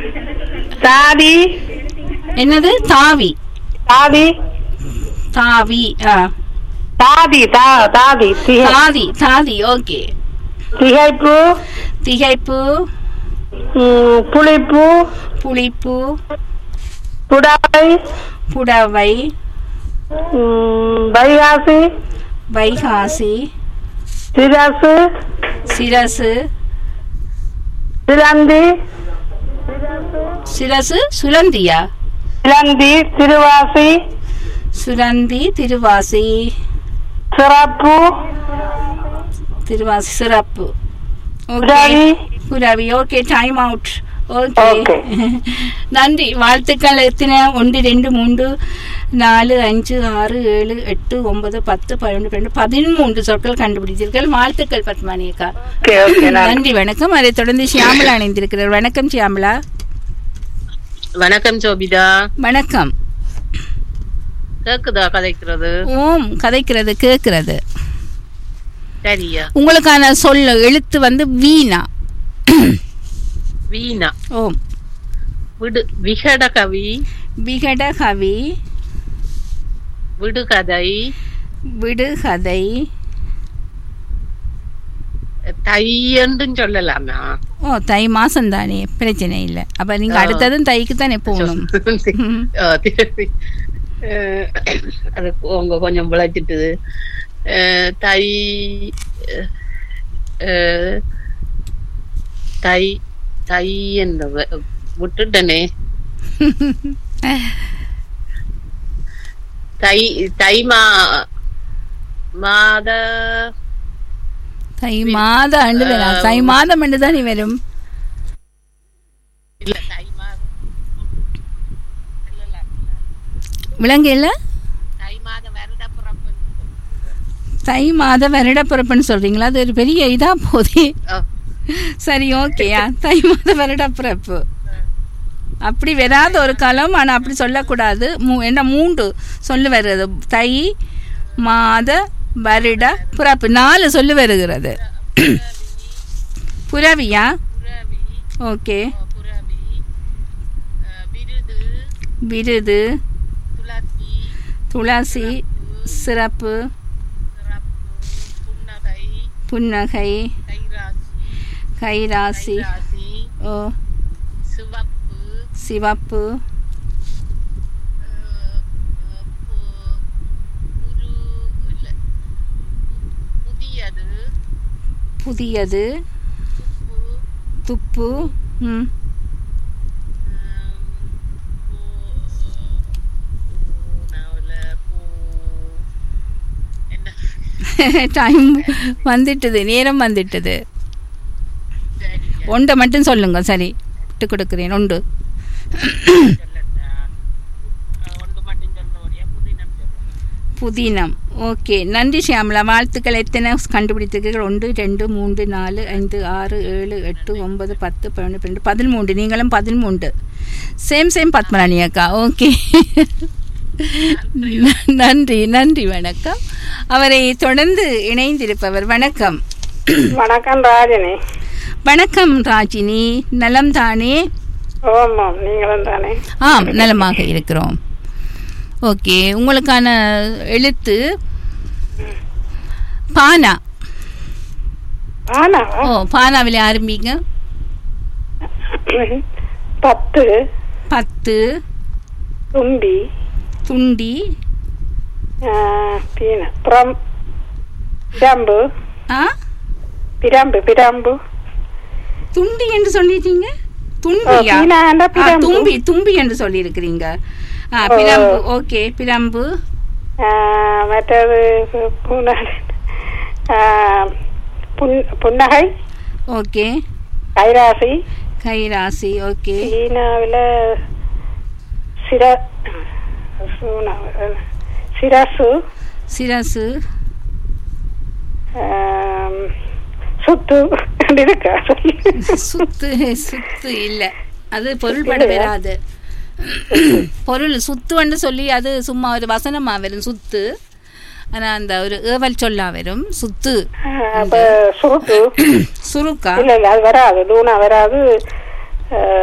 தாதி என்னது தாவி தாதி தாவி ஆ தாதி தா தாதி திகை- தாதி தாதி ஓகே திகைப்பு திகைப்பு ம், புளிப்பு புளிப்பு புடவை புடவை ம், வைகாசி வைகாசி சிரசு சிரசு சிலந்தி சிரசு சுலந்தியா சிலந்தி திருவாசி சுரந்தி திருவாசி சிறப்பு திருவாசி சிறப்பு ஓகே புடவி புரவி okay time out okay Okay. நன்றி வாழ்த்துக்கள் எத்தனை ஒன்று ரெண்டு மூன்று நாலு அஞ்சு ஆறு ஏழு எட்டு ஒன்பது பத்து பதினொன்று பன்னெண்டு பதிமூன்று சொற்கள் கண்டுபிடித்தீர்கள் வாழ்த்துக்கள் பத்மானி அக்கா ஓகே ஓகே நன்றி நன்றி வணக்கம் அதை தொடர்ந்து ஷியாமலா இணைந்திருக்கிறார் வணக்கம் ஷியாமலா வணக்கம் சோபிதா வணக்கம் கேக்குதா கதைக்கிறது ஓம் கதைக்கிறது கேட்கிறது சரியா உங்களுக்கான சொல் எழுத்து வந்து வீணா வீணா ஓம் விடு விகட கவி விகடகவி விடுகதை விடுகதை தை என்றும் சொல்லலாமா ஓ தை மாசம் தானே பிரச்சனை இல்லை அப்ப நீங்க ஆ. அடுத்ததும் தைக்கு தானே போகணும் ம். ஆ, திருப்பி. அஹ், அது உங்க கொஞ்சம் விளைச்சிட்டுது அஹ், தை அஹ், தை தை என்ற வ- விட்டுட்டனே தை தை மா மாத தை மாத ஆண்டு வரும் தை மாதம் ஆண்டு தானே வரும் இல்ல தை மாதம் இல்ல, இல்ல. விலங்கு இல்ல தை மாதம் வருட பிறப்பு தை மாத வருட பிறப்புன்னு சொல்றீங்களா அது ஒரு பெரிய இதா போதே சரி ஓகேயா தை மாத வருட பிறப்பு அப்படி வராத ஒரு காலம் ஆனா அப்படி சொல்லக்கூடாது மூ என்ன மூன்று சொல்லு வருது தை மாத வருட பிறப்பு நாலு சொல்லு வருகிறது புறவியா புறவி ஓகே புறவி அஹ், விருது விருது துளசி துளசி சிறப்பு சிறப்பு புன்னகை புன்னகை கைராசி கைராசி கைராசி ஓ சிவப்பு சிவப்பு அஹ், அஹ், பு- புரு இல்ல புதியது புதியது துப்பு துப்பு ம் அஹ், பூ- பூனாவுல பூ- என்ன டைம் வந்துட்டுது நேரம் வந்துட்டுது சரியா ஒன்றை மட்டும் சொல்லுங்க சரி விட்டு கொடுக்குறேன் ஒன்று சொல்லட்டா அஹ், ஒன்று மட்டும் சொல்றோடியா புதினம் சொல்றோம் புதினம் ஓகே நன்றி ஷியாமலா வாழ்த்துக்கள் எத்தனை கண்டுபிடித்திருக்கீர்கள் ஒன்று ரெண்டு மூன்று நாலு ஐந்து ஆறு ஏழு எட்டு ஒன்பது பத்து பன்னெண்டு பன்னெண்டு பதிமூன்று நீங்களும் பதிமூன்று சேம் சேம் பத்மராணி அக்கா ஓகே நன்றி நன்றி வணக்கம் அவரை தொடர்ந்து இணைந்திருப்பவர் வணக்கம் வணக்கம் ராஜினி வணக்கம் ராஜினி நலம் தானே ஓமாம் நீங்களும் தானே ஆம் நலமாக இருக்கிறோம் ஓகே உங்களுக்கான எழுத்து பானா ஆனாவா ஓ பானாவில் ஆரம்பிங்க பத்து பத்து தும்பி துண்டி பீன புறம் பிரம்பு ஆ பிரம்பு பிரம்பு துண்டி என்று சொல்லிட்டீங்க தும்பியா ஓ, பீனாண்டா ஆ, பிரம்பு. தும்பி தும்பி என்று சொல்லியிருக்கிறீங்க ஆ பிரம்பு ஓகே பிரம்பு ஆஹ், மற்றது பூனாடு ஆஹ், புன்- புன்னகை ஓகே கைராசி கைராசி ஓகே சீனாவில் சிர சூனாவில் சிரசு சிரசு ஆம், சுத்து இருக்கா சொல்லு சுத்து சுத்து இல்ல அது பொருள்பட வராது பொருள் சுத்துன்னு சொல்லி அது சும்மா ஒரு வசனமா வரும் சுத்து ஆனா அந்த ஒரு ஏவல் சொல்லா வரும் சுத்து ஆஹ், அப்ப சுருட்டு சுருக்கா இல்ல இல்ல அது வராது லூனா வராது ஆஹ்,